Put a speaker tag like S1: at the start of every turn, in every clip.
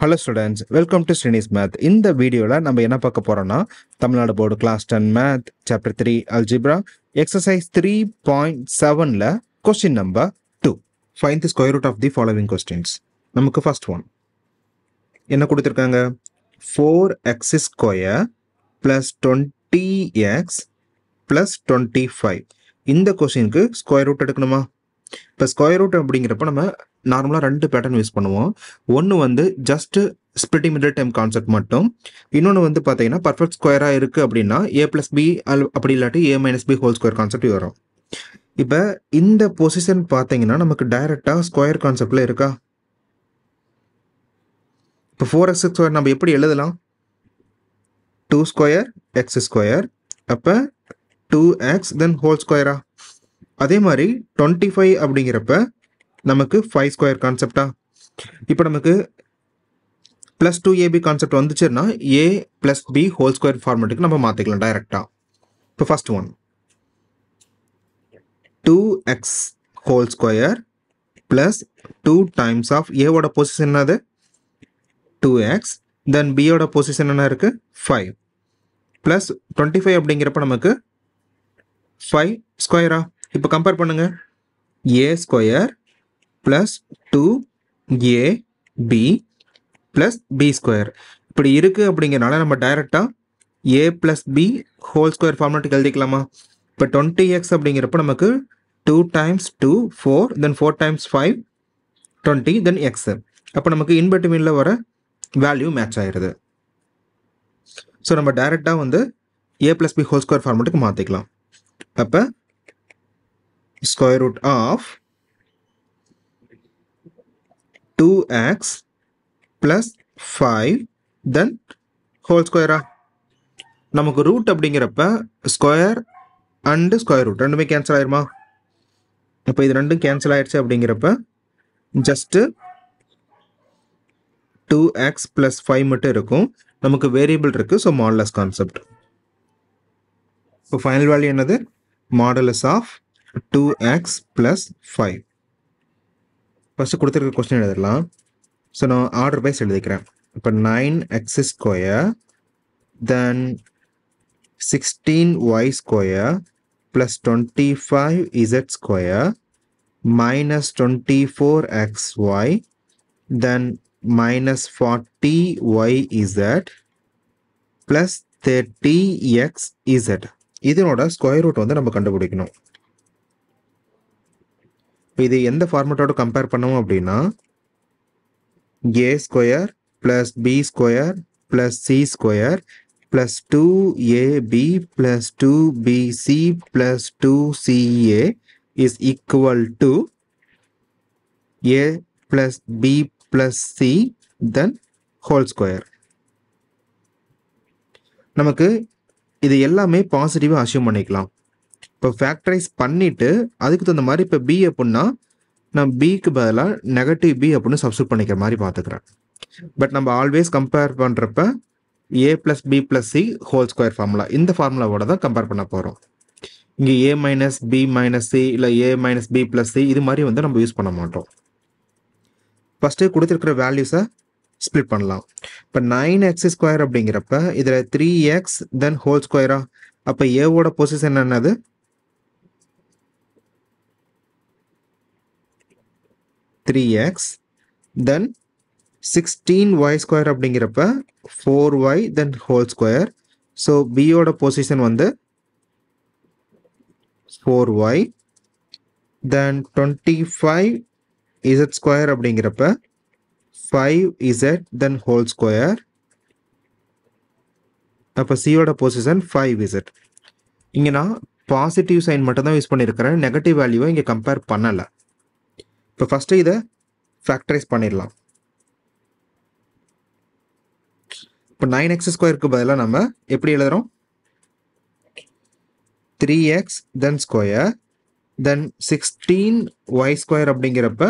S1: hello students welcome to Srini's math இந்த வீடியோவில் நம்ம என்ன பார்க்க போகிறோம்னா Tamil Nadu board class ten math chapter three algebra exercise three point செவனில் question number two find the square root of the following questions நமக்கு first one என்ன கொடுத்துருக்காங்க four x square plus twenty x plus twenty five இந்த கொஸ்டினுக்கு square root எடுக்கணுமா இப்போ square root அப்படிங்கிறப்ப நம்ம நார்மலாக ரெண்டு பேட்டர்ன் யூஸ் பண்ணுவோம் ஒன்று வந்து just splitting middle term concept மட்டும் இன்னொன்று வந்து பார்த்தீங்கன்னா பர்ஃபெக்ட் ஸ்கொயராக இருக்குது அப்படின்னா ஏ ப்ளஸ் பி அல் அப்படி இல்லாட்டி A minus B whole square concept வரும் இப்போ இந்த பொசிஷன் பார்த்தீங்கன்னா நமக்கு டைரெக்டாக ஸ்கொயர் கான்செப்டில் இருக்கா இப்போ ஃபோர் எக்ஸ் ஸ்கொயர் நம்ம எப்படி எழுதலாம் டூ ஸ்கொயர் எக்ஸ் ஸ்கொயர் அப்போ டூ எக்ஸ் தென் ஹோல் ஸ்கொயரா அதே மாதிரி டுவெண்ட்டி ஃபைவ் அப்படிங்கிறப்ப நமக்கு ஃபைவ் ஸ்கொயர் கான்செப்டா இப்போ நமக்கு ப்ளஸ் டூ ஏபி கான்செப்ட் வந்துச்சுன்னா A plus B whole square ஃபார்மேட்டுக்கு நம்ம மாற்றிக்கலாம் டைரெக்டாக இப்போ first one two x whole square plus two times of ஏவோட பொசிஷன் என்னது டூ எக்ஸ் தென் பியோட பொசிஷன் என்ன இருக்குது ஃபைவ் ப்ளஸ் டுவெண்ட்டி ஃபைவ் அப்படிங்கிறப்ப நமக்கு ஃபைவ் ஸ்கொயரா இப்போ கம்பேர் பண்ணுங்க A square plus two A B plus B square இப்படி இருக்குது அப்படிங்கிறனால நம்ம டைரெக்டாக A plus B whole square ஃபார்மேட்டுக்கு எழுதிக்கலாமா இப்போ டுவெண்ட்டி எக்ஸ் அப்படிங்கிறப்ப நமக்கு two times two four then four times five twenty then x அப்போ நமக்கு இன்வெர்டிமினில் வர வேல்யூ மேட்ச் ஆயிடுது ஸோ நம்ம டைரெக்டாக வந்து A plus B whole square ஃபார்மேட்டுக்கு மாற்றிக்கலாம் அப்போ square root of 2x plus 5 then whole square நமக்கு ரூட் அப்படிங்கிறப்ப ஸ்கொயர் அண்டு ஸ்கொயர் ரூட் ரெண்டுமே கேன்சல் ஆயிருமா இப்போ இது ரெண்டும் கேன்சல் ஆயிடுச்சு அப்படிங்கிறப்ப just two x plus five மட்டும் இருக்கும் நமக்கு வேரியபிள் இருக்குது ஸோ மாடலஸ் கான்செப்ட் இப்போ ஃபைனல் வேல்யூ என்னது modulus of two x plus five first கொடுத்துருக்க கொஸ்டின் எழுதலாம் ஸோ நான் ஆர்டர் வைஸ் எழுதிக்கிறேன் இப்போ nine x square then sixteen y square plus twenty five z square minus twenty four x y தென் minus forty y z plus thirty x z இதனோட square root வந்து நம்ம கண்டுபிடிக்கணும் இப்போ இது எந்த ஃபார்மேட்டோட கம்பேர் பண்ணோம் அப்படின்னா A square plus B square plus C square plus two AB plus two BC plus two CA is equal to A plus B plus C then whole square நமக்கு இது எல்லாமே பாசிட்டிவாக அசியூம் பண்ணிக்கலாம் இப்போ ஃபேக்டரைஸ் பண்ணிவிட்டு அதுக்கு தகுந்த மாதிரி இப்போ பி அப்படின்னா நான் பிக்கு பதிலாக நெகட்டிவ் பி அப்படின்னு சப்ஸ்டியூட் பண்ணிக்கிற மாதிரி பார்த்துக்கிறேன் பட் நம்ம ஆல்வேஸ் கம்பேர் பண்ணுறப்ப A plus B plus C whole square formula இந்த ஃபார்முலாவோட தான் கம்பேர் பண்ண போகிறோம் இங்கே A minus B minus C இல்லை A minus B plus C இது மாதிரி வந்து நம்ம யூஸ் பண்ண மாட்டோம் ஃபஸ்ட்டு கொடுத்துருக்கிற வேல்யூஸை ஸ்ப்ளிட் பண்ணலாம் இப்போ நைன் எக்ஸ் ஸ்கொயர் அப்படிங்கிறப்ப இதில் த்ரீ எக்ஸ் தென் ஹோல் ஸ்கொயரா அப்போ ஏவோட பொசிஷன் என்னது three x then sixteen y square அப்படிங்கிறப்ப four y then whole square so பியோட பொசிஷன் வந்து four y then twenty five z square அப்படிங்கிறப்ப five z then whole square அப்போ சியோட பொசிஷன் ஃபைவ் இசட் இங்கே நான் பாசிட்டிவ் சைன் மட்டும் தான் யூஸ் பண்ணியிருக்கிறேன் நெகட்டிவ் வேல்யூவை இங்கே கம்பேர் பண்ணலை இப்போ ஃபஸ்ட்டு இதை ஃபேக்டரைஸ் பண்ணிடலாம் இப்போ நைன் எக்ஸ் ஸ்கொயருக்கு பதிலாக நம்ம எப்படி எழுதுகிறோம் three x then square then sixteen y square அப்படிங்கிறப்ப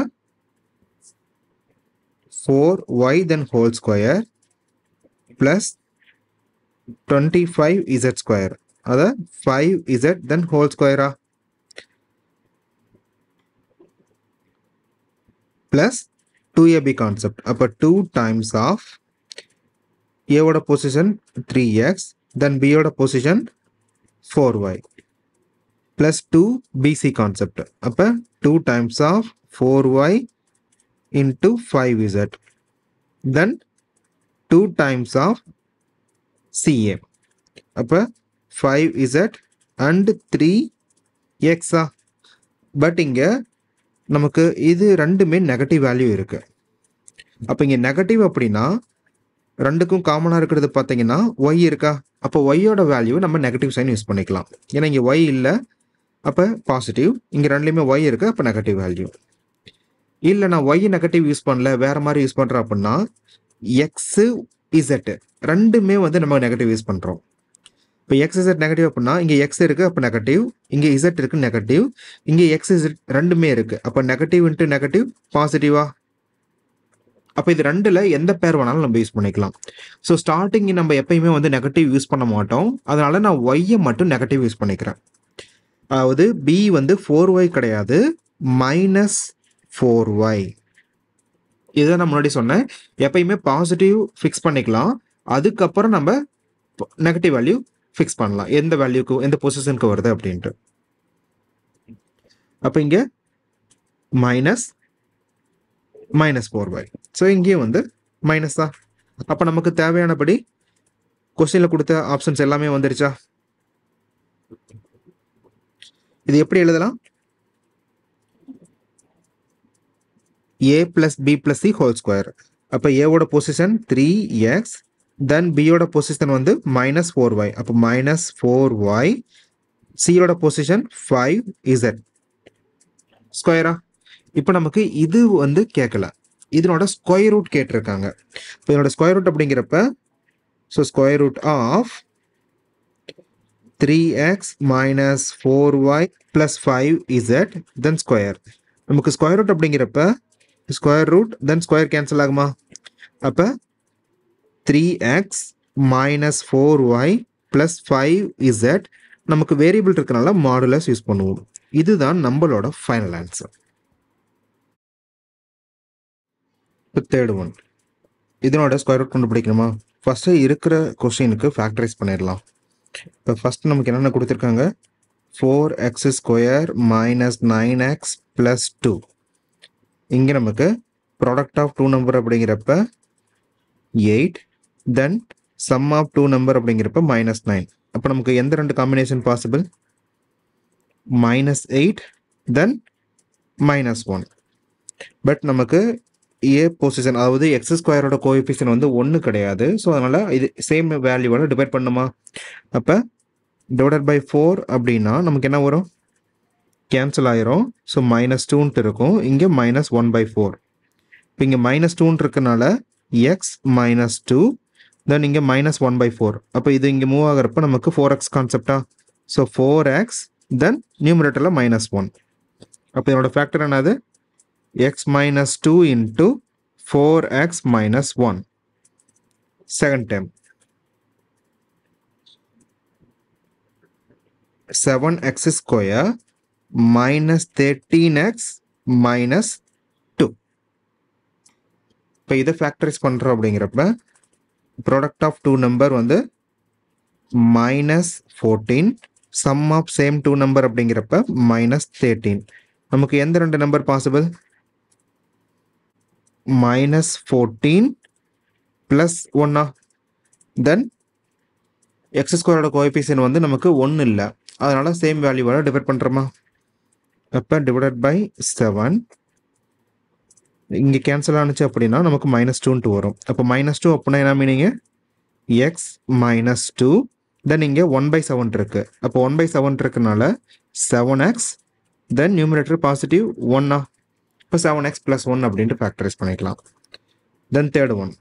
S1: four y then whole square plus twenty five z square அதை ஃபைவ் இசட் தென் ஹோல் ஸ்கொயரா ப்ளஸ் டூ ஏபி கான்செப்ட் அப்போ டூ டைம்ஸ் ஆஃப் ஏவோட பொசிஷன் த்ரீ எக்ஸ் தென் பியோட position four y plus two BC concept அப்போ two times of four y into five z then two times of CA அப்போ five z and three exa but இங்கே நமக்கு இது ரெண்டுமே negative value இருக்கு அப்போ இங்கே நெகட்டிவ் அப்படின்னா ரெண்டுக்கும் காமனாக இருக்கிறது பார்த்தீங்கன்னா ஒய் இருக்கா அப்போ ஒய்யோட வேல்யூ நம்ம நெகட்டிவ் சைன் யூஸ் பண்ணிக்கலாம் ஏன்னா இங்கே ஒய் இல்லை அப்போ பாசிட்டிவ் இங்கே ரெண்டுலேயுமே ஒய் இருக்கு அப்போ நெகட்டிவ் வேல்யூ இல்லை நான் ஒய் நெகட்டிவ் யூஸ் பண்ணல வேற மாதிரி யூஸ் பண்ணுறேன் அப்படின்னா எக்ஸு இசட்டு ரெண்டுமே வந்து நம்ம நெகட்டிவ் யூஸ் பண்ணுறோம் இப்போ எக்ஸ் இசட் நெகட்டிவ் அப்படின்னா இங்கே எக்ஸ் இருக்குது அப்போ நெகட்டிவ் இங்கே இசட் இருக்கு நெகட்டிவ் இங்கே எக்ஸ் இசட் ரெண்டுமே இருக்குது அப்போ நெகட்டிவ் இன்ட்டு நெகட்டிவ் பாசிட்டிவா அப்போ இது ரெண்டில் எந்த பேர் வேணாலும் நம்ம யூஸ் பண்ணிக்கலாம் ஸோ ஸ்டார்டிங் நம்ம எப்பயுமே வந்து நெகட்டிவ் யூஸ் பண்ண மாட்டோம் அதனால நான் ஒய்யை மட்டும் நெகட்டிவ் யூஸ் பண்ணிக்கிறேன் அதாவது பி வந்து ஃபோர் ஒய் கிடையாது மைனஸ் ஃபோர் ஒய் இதை நான் முன்னாடி சொன்னேன் எப்பயுமே பாசிட்டிவ் ஃபிக்ஸ் பண்ணிக்கலாம் அதுக்கப்புறம் நம்ம நெகட்டிவ் வேல்யூ ஃபிக்ஸ் பண்ணலாம் எந்த வேல்யூக்கு எந்த பொசிஷனுக்கு வருது அப்படின்ட்டு அப்போ இங்கே minus minus four y so இங்கேயும் வந்து மைனஸ் தான் அப்போ நமக்கு தேவையானபடி கொஸ்டினில் கொடுத்த ஆப்ஷன்ஸ் எல்லாமே வந்துருச்சா இது எப்படி எழுதலாம் A plus B plus C whole square அப்போ ஏவோட பொசிஷன் த்ரீ எக்ஸ் தென் பியோட பொசிஷன் வந்து மைனஸ் ஃபோர் ஒய் அப்போ மைனஸ் ஃபோர் ஒய் சியோட பொசிஷன் ஃபைவ் இசட் ஸ்கொயரா இப்போ நமக்கு இது வந்து கேட்கல இதனோட ஸ்கொயர் ரூட் கேட்டிருக்காங்க இப்போ இதனோட ஸ்கொயர் ரூட் அப்படிங்கிறப்ப so square root of three x minus four y plus five z then square நமக்கு ஸ்கொயர் ரூட் அப்படிங்கிறப்ப square root then square cancel ஆகுமா அப்போ three x minus four y plus five z நமக்கு variable இருக்கனால modulus use பண்ணுவோம் இதுதான் நம்மளோட final answer இப்போ தேர்ட் ஒன் இதனோட ஸ்கொயர் ரூட் கண்டுபிடிக்கணுமா ஃபஸ்ட்டு இருக்கிற கொஸ்டினுக்கு ஃபேக்டரைஸ் பண்ணிடலாம் இப்போ ஃபஸ்ட் நமக்கு என்னென்ன கொடுத்துருக்காங்க four x square minus nine x plus two இங்கே நமக்கு ப்ராடக்ட் ஆஃப் டூ நம்பர் அப்படிங்கிறப்ப eight then sum of two number அப்படிங்கிறப்ப மைனஸ் நைன் அப்போ நமக்கு எந்த ரெண்டு combination possible minus eight then minus one but நமக்கு ஏ பொசிஷன் அதாவது எக்ஸ் ஸ்கொயரோட கோஎஃபிஷியன் வந்து ஒன்று கிடையாது ஸோ அதனால் இது சேம் வேல்யூவோட டிவைட் பண்ணுமா அப்போ டிவைடட் பை ஃபோர் அப்படின்னா நமக்கு என்ன வரும் கேன்சல் ஆயிரும் ஸோ மைனஸ் டூன்ட்டு இருக்கும் இங்கே மைனஸ் ஒன் பை ஃபோர் இப்போ இங்கே மைனஸ் டூன் இருக்கனால எக்ஸ் மைனஸ் டூ தென் இங்கே மைனஸ் ஒன் பை ஃபோர் அப்போ இது இங்கே மூவ் ஆகிறப்ப நமக்கு ஃபோர் எக்ஸ் கான்செப்டா ஸோ ஃபோர் எக்ஸ் தென் நியூமரேட்டரில் மைனஸ் ஒன் அப்போ இதோட ஃபேக்டர் என்னது x minus two into four x minus one second time seven x square minus thirteen x minus two இப்போ இதை ஃபேக்டரைஸ் பண்ணுறோம் அப்படிங்கிறப்ப ப்ராடக்ட் ஆஃப் டூ நம்பர் வந்து minus fourteen sum of same two number அப்படிங்கிறப்ப minus thirteen நமக்கு எந்த ரெண்டு number possible minus fourteen plus ஒன்னா தென் எக்ஸ் ஸ்கொயரோட கோஎஃபிஷியன் வந்து நமக்கு ஒன்று இல்லை அதனால சேம் வேல்யூவோட டிவைட் பண்ணுறோமா அப்போ டிவைடட் பை செவன் இங்கே கேன்சல் ஆனிச்சு அப்படின்னா நமக்கு மைனஸ் டூன்ட்டு வரும் அப்போ மைனஸ் டூ அப்படின்னா என்ன மீனிங்க எக்ஸ் மைனஸ் டூ தென் இங்கே ஒன் பை செவன் இருக்கு அப்போ ஒன் பை செவன் இருக்கனால seven x then numerator positive ஒன்னா இப்போ செவன் எக்ஸ் ப்ளஸ் ஒன் அப்படின்ட்டு ஃபேக்டரைஸ் பண்ணிக்கலாம் then third one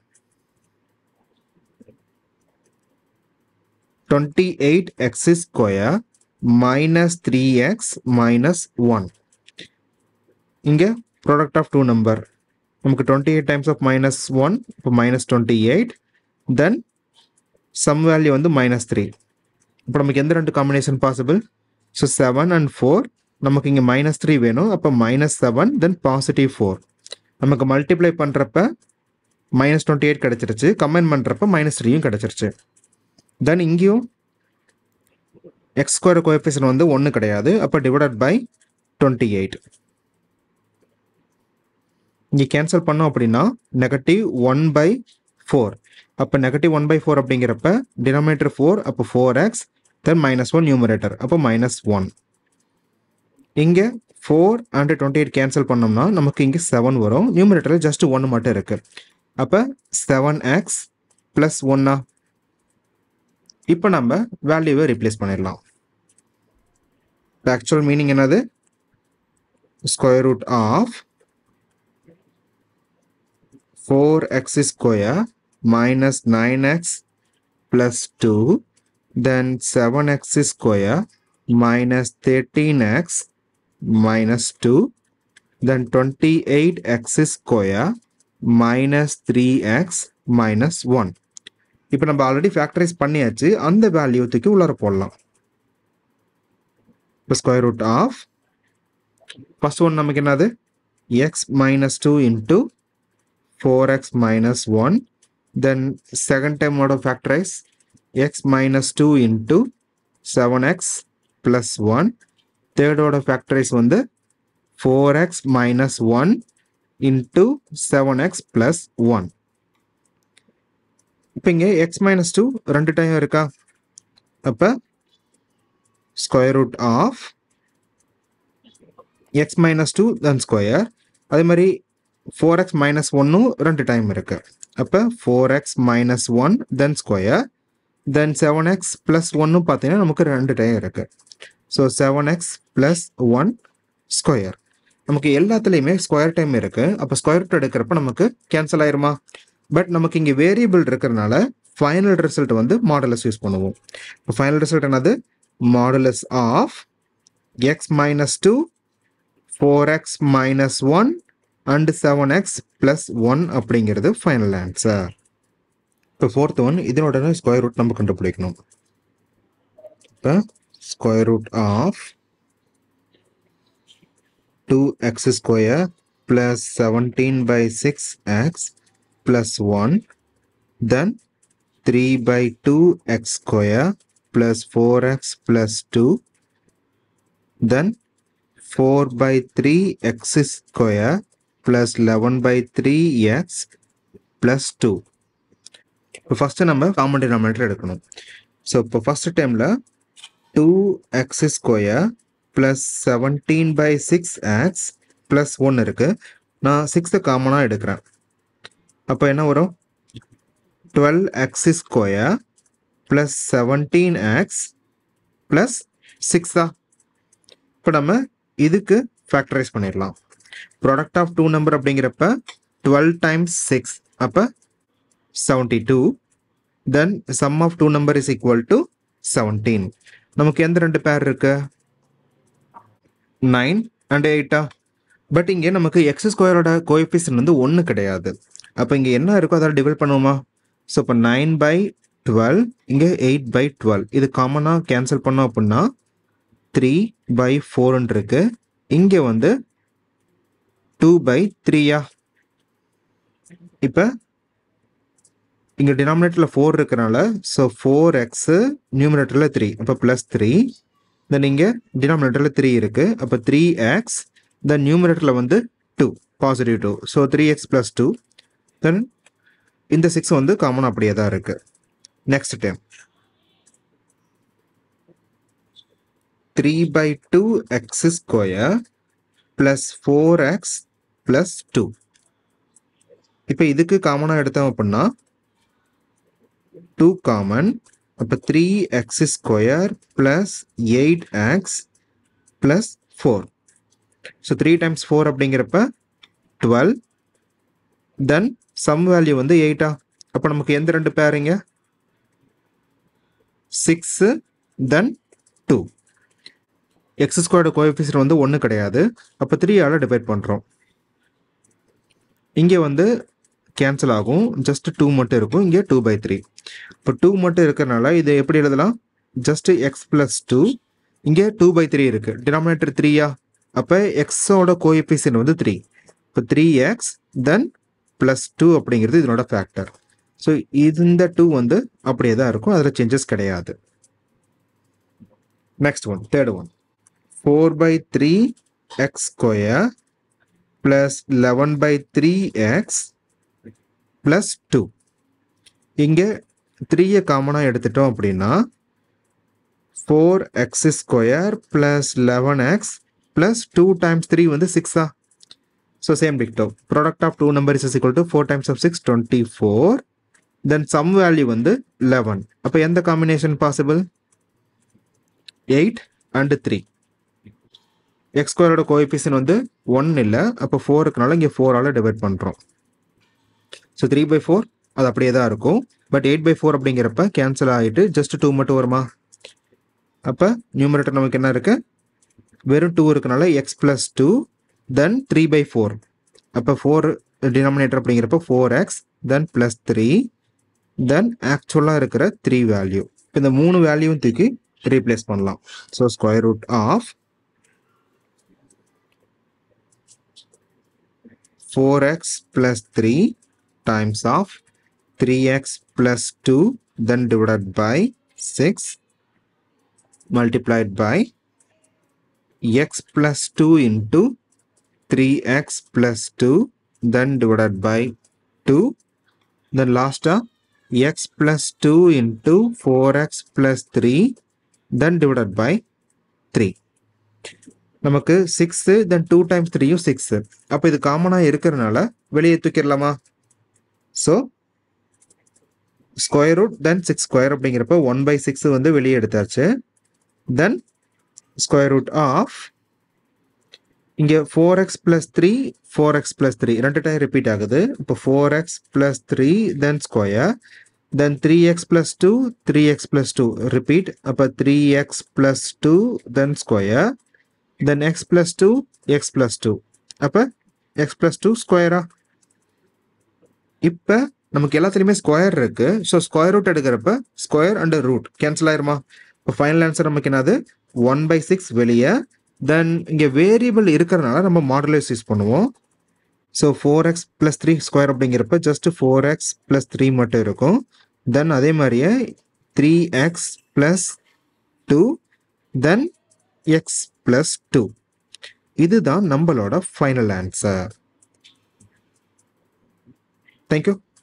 S1: twenty eight x square minus three x minus one இங்கே product of two number நமக்கு twenty eight times of minus one இப்போ minus twenty eight then sum value வந்து minus three இப்போ நமக்கு எந்த ரெண்டு combination possible so seven and four நமக்கு இங்கே மைனஸ் த்ரீ வேணும் அப்போ minus seven then positive four நமக்கு மல்டிப்ளை பண்ணுறப்ப மைனஸ் டுவெண்ட்டி எயிட் கிடச்சிருச்சு கம்பைன் பண்ணுறப்ப மைனஸ் த்ரீயும் கிடச்சிருச்சு தென் இங்கேயும் எக்ஸ் ஸ்கொயர் கோஎஃபிஷியன் வந்து ஒன்று கிடையாது அப்போ டிவைடட் பை டுவெண்ட்டி எயிட் இங்கே கேன்சல் பண்ணோம் அப்படின்னா நெகட்டிவ் ஒன் பை ஃபோர் அப்போ நெகட்டிவ் ஒன் பை ஃபோர் அப்படிங்கிறப்ப டினாமினேட்டர் ஃபோர் அப்போ four x then minus one numerator அப்போ மைனஸ் ஒன் இங்கே four and twenty eight cancel பண்ணோம்னா நமக்கு இங்கே செவன் வரும் நியூமரேட்டரில் ஜஸ்ட் ஒன்று மட்டும் இருக்கு அப்போ செவன் எக்ஸ் ப்ளஸ் ஒன்னா இப்போ நம்ம வேல்யூவை ரீப்ளேஸ் பண்ணிடலாம் ஆக்சுவல் மீனிங் என்னது square root of four x square minus 9x plus 2 then 7x square minus 13x minus 2 then 28x square minus 3x minus 1 இப்போ நம்ம ஆல்ரெடி ஃபேக்டரைஸ் பண்ணியாச்சு அந்த வேல்யூ தூக்கி உள்ளார போடலாம் இப்போ square root of first one நமக்கு என்னது x minus two into four x minus one then second time order factorize x minus 2 into 7x plus 1 third order factorize வந்து 4x minus 1 into 7x plus 1 இப்போ இங்கே x minus 2 ரெண்டு time இருக்கா அப்போ square root of x minus two then square அதே மாதிரி four x minus ஒன்னும் ரெண்டு டைம் இருக்கு அப்போ four x minus one then square then seven x plus ஒன்னு பார்த்தீங்கன்னா நமக்கு ரெண்டு டைம் இருக்கு so seven x plus one square நமக்கு எல்லாத்துலேயுமே ஸ்கொயர் டைம் இருக்கு அப்போ ஸ்கொயர் ரூட் எடுக்கிறப்ப நமக்கு கேன்சல் ஆயிருமா பட் நமக்கு இங்கே வேரியபிள் இருக்கிறனால ஃபைனல் ரிசல்ட் வந்து மாடலஸ் யூஸ் பண்ணுவோம் இப்போ ஃபைனல் ரிசல்ட் என்னது modulus of x minus two four x minus one and seven x plus one அப்படிங்கிறது ஃபைனல் ஆன்சர் இப்போ ஃபோர்த் ஒன் இதனோட ஸ்கொயர் ரூட் நம்ம கண்டுபிடிக்கணும் இப்போ square root of two x square plus seventeen by six x plus one then three by two x square plus four x plus two then 4 by 3 x square plus 11 by 3x plus 2 இப்போ first நம்ம common denominator எடுக்கணும் so இப்போ first டைமில் two x square plus seventeen by six x plus one இருக்குது நான் sixth காமனாக எடுக்கிறேன் அப்போ என்ன வரும் twelve x square plus seventeen x plus சிக்ஸா இப்போ நம்ம இதுக்கு ஃபேக்டரைஸ் பண்ணிடலாம் ப்ராடக்ட் ஆஃப் டூ நம்பர் அப்படிங்கிறப்ப டுவெல் டைம்ஸ் சிக்ஸ் அப்போ seventy two then sum of two number is equal to seventeen நமக்கு எந்த ரெண்டு பேர் இருக்கு நைன் அண்ட் எயிட்டா பட் இங்கே நமக்கு எக்ஸ் ஸ்கொயரோட கோஎஃபிஷியன் வந்து ஒன்று கிடையாது அப்போ இங்கே என்ன இருக்கோ அதை டிவைட் பண்ணுவோமா ஸோ இப்போ நைன் பை டுவெல் இங்கே எயிட் பை டுவெல் இது காமனாக கேன்சல் பண்ணோம் அப்படின்னா த்ரீ பை ஃபோர்னு இருக்கு இங்கே வந்து டூ பை த்ரீயா இப்போ இங்கே டினாமினேட்டரில் ஃபோர் இருக்கிறனால ஸோ ஃபோர் எக்ஸு நியூமினேட்டரில் த்ரீ அப்போ ப்ளஸ் த்ரீ தென் இங்கே டினாமினேட்டரில் த்ரீ இருக்குது அப்போ த்ரீ எக்ஸ் தென் நியூமினேட்டரில் வந்து two positive two so three x plus two then இந்த சிக்ஸ் வந்து காமன் அப்படியே தான் இருக்குது next time three by two x square plus four x plus two இப்போ இதுக்கு காமனாக எடுத்தோம் அப்படின்னா டூ காமன் அப்போ three x square plus eight x plus four so three times four அப்படிங்கிறப்ப டுவெல் தென் சம் வேல்யூ வந்து எயிட்டா அப்போ நமக்கு எந்த ரெண்டு பேருங்க six then two x squared coefficient வந்து ஒன்று கிடையாது அப்போ த்ரீயால் டிவைட் பண்ணுறோம் இங்கே வந்து கேன்சல் ஆகும் ஜஸ்ட் டூ மட்டும் இருக்கும் இங்கே டூ பை த்ரீ இப்போ டூ மட்டும் இருக்கிறனால இது எப்படி எழுதலாம் ஜஸ்ட் எக்ஸ் ப்ளஸ் டூ இங்கே டூ பை த்ரீ இருக்குது டினாமினேட்டர் த்ரீயா அப்போ எக்ஸோட கோஎஃபிஷியன் வந்து த்ரீ இப்போ three x then plus two அப்படிங்கிறது இதனோட ஃபேக்டர் ஸோ இந்த டூ வந்து அப்படியே தான் இருக்கும் அதில் சேஞ்சஸ் கிடையாது next one third one four by three x square plus eleven by three x plus two இங்கே த்ரீயை காமனாக எடுத்துட்டோம் அப்படின்னா four x square plus eleven x plus two times three வந்து சிக்ஸா ஸோ சேம் டிக்டோ product of two number is equal to four times of six twenty four then sum value வந்து eleven அப்போ எந்த combination possible eight and three x ஸ்கொயரோட coefficient வந்து one இல்லை அப்போ ஃபோர் இருக்கனால இங்கே ஃபோரால் டிவைட் பண்ணுறோம் ஸோ த்ரீ பை ஃபோர் அது அப்படியே தான் இருக்கும் பட் எயிட் பை ஃபோர் அப்படிங்கிறப்ப கேன்சல் ஆகிட்டு ஜஸ்ட் டூ மட்டும் வருமா அப்போ நியூமரேட்டர் நமக்கு என்ன இருக்கு வெறும் டூ இருக்கனால x plus two then three by four அப்போ ஃபோர் டினாமினேட்டர் அப்படிங்கிறப்ப four x then plus three then ஆக்சுவலாக இருக்கிற த்ரீ வேல்யூ இப்போ இந்த மூணு வேல்யூவும் தூக்கி ரீப்ளேஸ் பண்ணலாம் so square root of four x plus three times of 3x plus 2 then divided by 6 multiplied by x plus 2 into 3x plus 2 then divided by 2 then last uh, x plus 2 into 4x plus 3 then divided by 3 நமக்கு six then two times த்ரீயும் six அப்போ இது காமனாக இருக்கிறனால வெளியே தூக்கிடலாமா so square root then six square அப்படிங்கிறப்ப one by six வந்து வெளியே எடுத்தாச்சு தென் ஸ்கொயர் ரூட் ஆஃப் இங்கே four x plus three four x plus three ரெண்டு டைம் ரிப்பீட் ஆகுது இப்போ four x plus three then square then three x plus two three x plus two repeat அப்போ three x plus two then square தென் x plus two x plus two அப்போ x plus two ஸ்கொயரா இப்போ நமக்கு எல்லாத்துலேயுமே square இருக்கு so square root எடுக்கிறப்ப square and root cancel ஆயிருமா இப்போ ஃபைனல் ஆன்சர் நமக்கு என்னது ஒன் பை சிக்ஸ் வெளியே தென் இங்கே வேரியபிள் இருக்கிறனால நம்ம மாடுலேஸ் யூஸ் பண்ணுவோம் so four x plus three square அப்படிங்கிறப்ப just four x plus three மட்டும் இருக்கும் தென் அதே மாதிரியே three x plus two then x plus two இதுதான் நம்மளோட ஃபைனல் ஆன்சர் தேங்க்யூ